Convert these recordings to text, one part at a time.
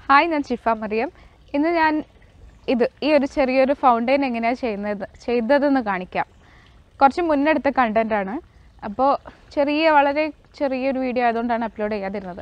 hi ഞാൻ ഷിഫ മറിയം ഇന്ന് ഞാൻ ഇത് ഈ ഒരു ചെറിയൊരു ഫൗണ്ടെയിൻ എങ്ങനെയാണ് ചെയ്യുന്നത് ചെയ്തതെന്ന് കാണിക്കാം കുറച്ച് മുന്നെടുത്ത കണ്ടൻറ്റാണ് അപ്പോൾ ചെറിയ വളരെ ചെറിയൊരു വീഡിയോ ആയതുകൊണ്ടാണ് അപ്ലോഡ് ചെയ്യാതിരുന്നത്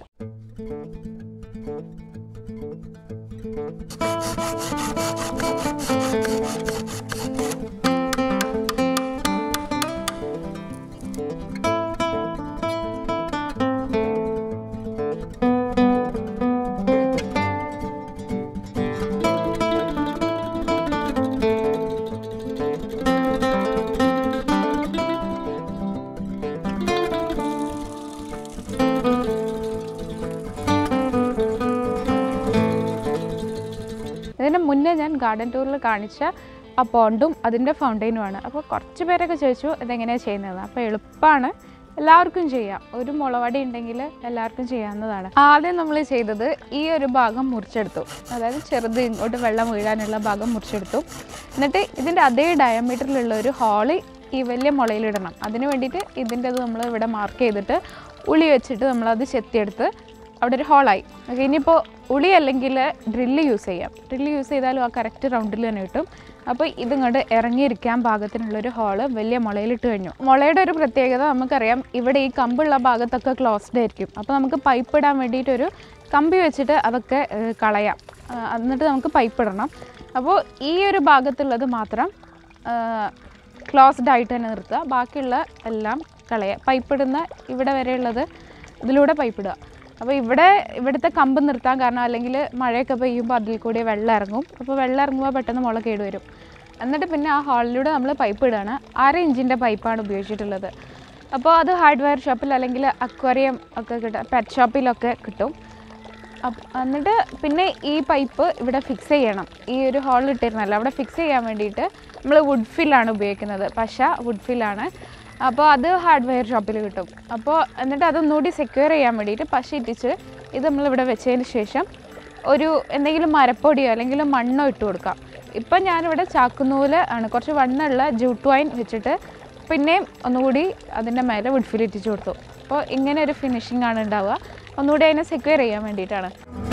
ഇതിന് മുന്നേ ഞാൻ ഗാർഡൻ ടൂറിൽ കാണിച്ച ആ പോണ്ടും അതിൻ്റെ ഫൗണ്ടെയിനുമാണ് അപ്പോൾ കുറച്ച് പേരൊക്കെ ചോദിച്ചു ഇതെങ്ങനെയാണ് ചെയ്യുന്നത് അപ്പോൾ എളുപ്പമാണ് എല്ലാവർക്കും ചെയ്യാം ഒരു മുളവടി ഉണ്ടെങ്കിൽ എല്ലാവർക്കും ചെയ്യാവുന്നതാണ് ആദ്യം നമ്മൾ ചെയ്തത് ഈ ഒരു ഭാഗം മുറിച്ചെടുത്തു അതായത് ചെറുത് ഇങ്ങോട്ട് വെള്ളം വീഴാനുള്ള ഭാഗം മുറിച്ചെടുത്തു എന്നിട്ട് ഇതിൻ്റെ അതേ ഡയമീറ്ററിലുള്ള ഒരു ഹോള് ഈ വലിയ മുളയിലിടണം അതിന് വേണ്ടിയിട്ട് ഇതിൻ്റെ അത് നമ്മൾ ഇവിടെ മാർക്ക് ചെയ്തിട്ട് ഉളി വെച്ചിട്ട് നമ്മളത് ചെത്തിയെടുത്ത് അവിടെ ഒരു ഹോളായി ഓക്കെ ഇനിയിപ്പോൾ ഉളി അല്ലെങ്കിൽ ഡ്രില്ല് യൂസ് ചെയ്യാം ഡ്രില്ല് യൂസ് ചെയ്താലും ആ കറക്റ്റ് റൗണ്ടിൽ തന്നെ കിട്ടും അപ്പോൾ ഇതിങ്ങോട്ട് ഇറങ്ങിയിരിക്കാൻ പാകത്തിനുള്ളൊരു ഹോള് വലിയ മുളയിലിട്ട് കഴിഞ്ഞു മുളയുടെ ഒരു പ്രത്യേകത നമുക്കറിയാം ഇവിടെ ഈ കമ്പുള്ള ഭാഗത്തൊക്കെ ക്ലോസ്ഡ് ആയിരിക്കും അപ്പോൾ നമുക്ക് പൈപ്പ് ഇടാൻ വേണ്ടിയിട്ടൊരു കമ്പി വെച്ചിട്ട് അതൊക്കെ ഏഹ്, കളയാം ആ, എന്നിട്ട് നമുക്ക് പൈപ്പ് ഇടണം അപ്പോൾ ഈ ഒരു ഭാഗത്തുള്ളത് മാത്രം ക്ലോസ്ഡ് ആയിട്ട് തന്നെ നിർത്തുക ബാക്കിയുള്ള എല്ലാം കളയുക പൈപ്പ് ഇടുന്ന ഇവിടെ വരെയുള്ളത് ഇതിലൂടെ പൈപ്പ് ഇടുക അപ്പോൾ ഇവിടെ ഇവിടുത്തെ കമ്പ് നിർത്താൻ കാരണം അല്ലെങ്കിൽ മഴയൊക്കെ പെയ്യുമ്പോൾ അതിൽ കൂടി വെള്ളം ഇറങ്ങും അപ്പോൾ വെള്ളം ഇറങ്ങുമ്പോൾ പെട്ടെന്ന് മുള കേടുവരും എന്നിട്ട് പിന്നെ ആ ഹാളിലൂടെ നമ്മൾ പൈപ്പ് ഇടുകയാണ് അര ഇഞ്ചിൻ്റെ പൈപ്പാണ് ഉപയോഗിച്ചിട്ടുള്ളത് അപ്പോൾ അത് ഹാർഡ്വെയർ ഷോപ്പിൽ അല്ലെങ്കിൽ അക്വേറിയം ഒക്കെ കിട്ടും പെറ്റ് ഷോപ്പിലൊക്കെ കിട്ടും അപ്പ് എന്നിട്ട് പിന്നെ ഈ പൈപ്പ് ഇവിടെ ഫിക്സ് ചെയ്യണം ഈ ഒരു ഹോളിൽ ഇട്ടിരുന്നല്ലോ അവിടെ ഫിക്സ് ചെയ്യാൻ വേണ്ടിയിട്ട് നമ്മൾ വുഡ് ഫില്ലാണ് ഉപയോഗിക്കുന്നത് പശ വുഡ് ഫില്ലാണ് അപ്പോൾ അത് ഹാർഡ്വെയർ ഷോപ്പിൽ കിട്ടും അപ്പോൾ എന്നിട്ട് അതൊന്നുകൂടി സെക്യൂർ ചെയ്യാൻ വേണ്ടിയിട്ട് പശ ഇട്ടിച്ച് ഇത് നമ്മളിവിടെ വെച്ചതിന് ശേഷം ഒരു എന്തെങ്കിലും മരപ്പൊടിയോ അല്ലെങ്കിൽ മണ്ണോ ഇട്ട് കൊടുക്കാം ഇപ്പം ഞാനിവിടെ ചാക്കുനൂല് ആണ് കുറച്ച് വണ്ണുള്ള ജൂട്ട് വൈൻ വെച്ചിട്ട് പിന്നെയും ഒന്നുകൂടി അതിൻ്റെ മേലെ വുഡ് ഫിൽ ഇട്ടിച്ച് കൊടുത്തു അപ്പോൾ ഇങ്ങനെ ഒരു ഫിനിഷിംഗ് ആണ് ഉണ്ടാവുക ഒന്നുകൂടി അതിനെ സെക്യൂർ ചെയ്യാൻ വേണ്ടിയിട്ടാണ്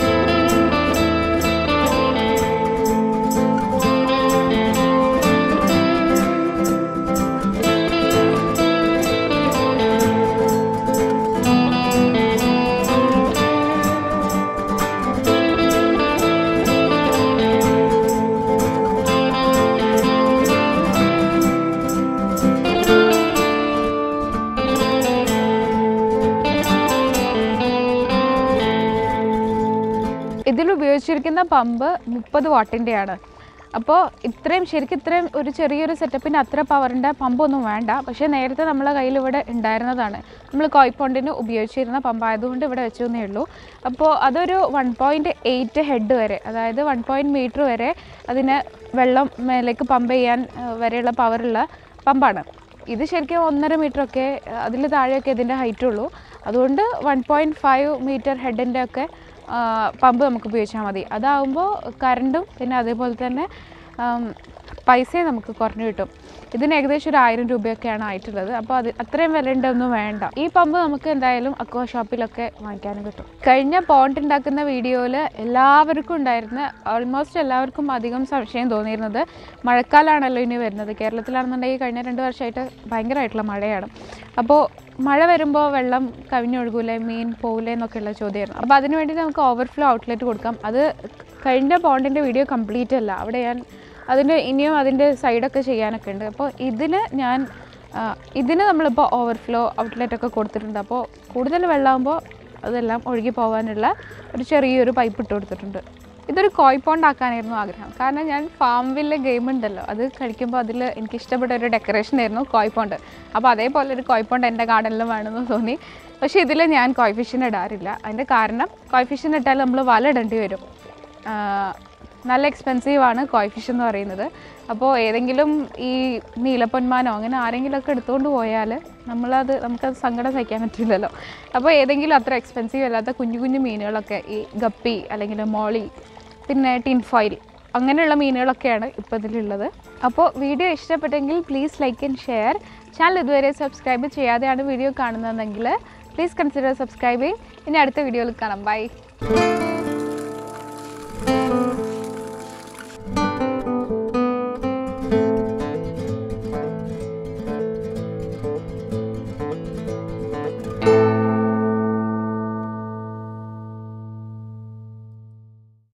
ഇതിൽ ഉപയോഗിച്ചിരിക്കുന്ന പമ്പ് മുപ്പത് വാട്ടിൻ്റെയാണ് അപ്പോൾ ഇത്രയും ശരിക്കും ഇത്രയും ഒരു ചെറിയൊരു സെറ്റപ്പിന് അത്ര പവറിൻ്റെ പമ്പൊന്നും വേണ്ട പക്ഷേ നേരത്തെ നമ്മളെ കയ്യിൽ ഇവിടെ ഉണ്ടായിരുന്നതാണ് നമ്മൾ കോയ്പോണ്ടിന് ഉപയോഗിച്ചിരുന്ന പമ്പായതുകൊണ്ട് ഇവിടെ വെച്ചെന്നേ ഉള്ളൂ അപ്പോൾ അതൊരു വൺ പോയിൻറ്റ് എയ്റ്റ് ഹെഡ് വരെ അതായത് വൺ പോയിൻറ്റ് മീറ്റർ വരെ അതിന് വെള്ളം മേലേക്ക് പമ്പ് ചെയ്യാൻ ആ, വരെയുള്ള പവറുള്ള പമ്പാണ് ഇത് ശരിക്കും ഒന്നര മീറ്ററൊക്കെ അതിൽ താഴെയൊക്കെ ഇതിൻ്റെ ഹൈറ്റ് ഉള്ളൂ അതുകൊണ്ട് വൺ പോയിൻറ്റ് ഫൈവ് മീറ്റർ ഹെഡിൻ്റെ ഒക്കെ ആ, പമ്പ് നമുക്ക് ഉപയോഗിച്ചാൽ മതി അതാവുമ്പോൾ കറണ്ടും പിന്നെ അതേപോലെ തന്നെ ആം, പൈസയും നമുക്ക് കുറഞ്ഞു കിട്ടും ഇതിന് ഏകദേശം ഒരു ആയിരം രൂപയൊക്കെയാണ് ആയിട്ടുള്ളത് അപ്പോൾ അത് അത്രയും വിലയുടെ ഒന്നും വേണ്ട ഈ പമ്പ് നമുക്ക് എന്തായാലും അക്വ ഷോപ്പിലൊക്കെ വാങ്ങിക്കാനും കിട്ടും കഴിഞ്ഞ പോണ്ട് ഉണ്ടാക്കുന്ന വീഡിയോയിൽ എല്ലാവർക്കും ഉണ്ടായിരുന്ന ഓൾമോസ്റ്റ് എല്ലാവർക്കും അധികം സംശയം തോന്നിയിരുന്നത് മഴക്കാലമാണല്ലോ ഇനി വരുന്നത് കേരളത്തിലാണെന്നുണ്ടെങ്കിൽ കഴിഞ്ഞ രണ്ട് വർഷമായിട്ട് ഭയങ്കരമായിട്ടുള്ള മഴയാണ് അപ്പോൾ മഴ വരുമ്പോൾ വെള്ളം കവിഞ്ഞൊഴുകൂലേ മീൻ പോകില്ലേ എന്നൊക്കെയുള്ള ചോദ്യമായിരുന്നു അപ്പോൾ അതിന് വേണ്ടി നമുക്ക് ഓവർഫ്ലോ ഔട്ട്ലെറ്റ് കൊടുക്കാം അത് കഴിഞ്ഞ പോണ്ടിൻ്റെ വീഡിയോ കംപ്ലീറ്റ് അല്ല അവിടെ ഞാൻ അതിന് ഇനിയും അതിൻ്റെ സൈഡൊക്കെ ചെയ്യാനൊക്കെ ഉണ്ട് അപ്പോൾ ഇതിന് ഞാൻ ആ, ഇതിന് നമ്മളിപ്പോൾ ഓവർഫ്ലോ ഔട്ട്ലെറ്റ് ഒക്കെ കൊടുത്തിട്ടുണ്ട് അപ്പോൾ കൂടുതൽ വെള്ളമാകുമ്പോൾ അതെല്ലാം ഒഴുകി പോകാനുള്ള ഒരു ചെറിയൊരു പൈപ്പ് ഇട്ട് കൊടുത്തിട്ടുണ്ട് ഇതൊരു കോയ് പോണ്ട് ആക്കാനായിരുന്നു ആഗ്രഹം കാരണം ഞാൻ ഫാമിലെ ഗെയിം ഉണ്ടല്ലോ അത് കളിക്കുമ്പോൾ അതിൽ എനിക്ക് ഇഷ്ടപ്പെട്ട ഒരു ഡെക്കറേഷൻ ആയിരുന്നു കോയ് പോണ്ട് അപ്പോൾ അതേപോലെ ഒരു കോയ് പോണ്ട് എൻ്റെ ഗാർഡനിലും വേണമെന്ന് തോന്നി പക്ഷേ ഇതിൽ ഞാൻ കോയ് ഫിഷിന് ഇടാറില്ല അതിൻ്റെ കാരണം കോയ് ഫിഷിന് ഇട്ടാൽ നമ്മൾ വല ഇടേണ്ടി വരും ആ, നല്ല എക്സ്പെൻസീവ് ആണ് കോയ് ഫിഷ് എന്ന് പറയുന്നത് അപ്പോൾ ഏതെങ്കിലും ഈ നീലപ്പൊന്മാനോ അങ്ങനെ ആരെങ്കിലുമൊക്കെ എടുത്തുകൊണ്ട് പോയാൽ നമ്മളത് നമുക്കത് സങ്കടം സഹിക്കാൻ പറ്റില്ലല്ലോ അപ്പോൾ ഏതെങ്കിലും അത്ര എക്സ്പെൻസീവ് അല്ലാത്ത കുഞ്ഞു കുഞ്ഞു മീനുകളൊക്കെ ഈ ഗപ്പി അല്ലെങ്കിൽ മോളി പിന്നെ ടിൻ ഫോയിൽ അങ്ങനെയുള്ള മീനുകളൊക്കെയാണ് ഇപ്പോൾ ഇതിലുള്ളത് അപ്പോൾ വീഡിയോ ഇഷ്ടപ്പെട്ടെങ്കിൽ please like and share channel ഇതുവരെ സബ്സ്ക്രൈബ് ചെയ്യാതെയാണ് വീഡിയോ കാണുന്നതെങ്കിൽ പ്ലീസ് കൺസിഡർ സബ്സ്ക്രൈബിങ് ഇനി അടുത്ത വീഡിയോയിൽ കാണാം ബൈ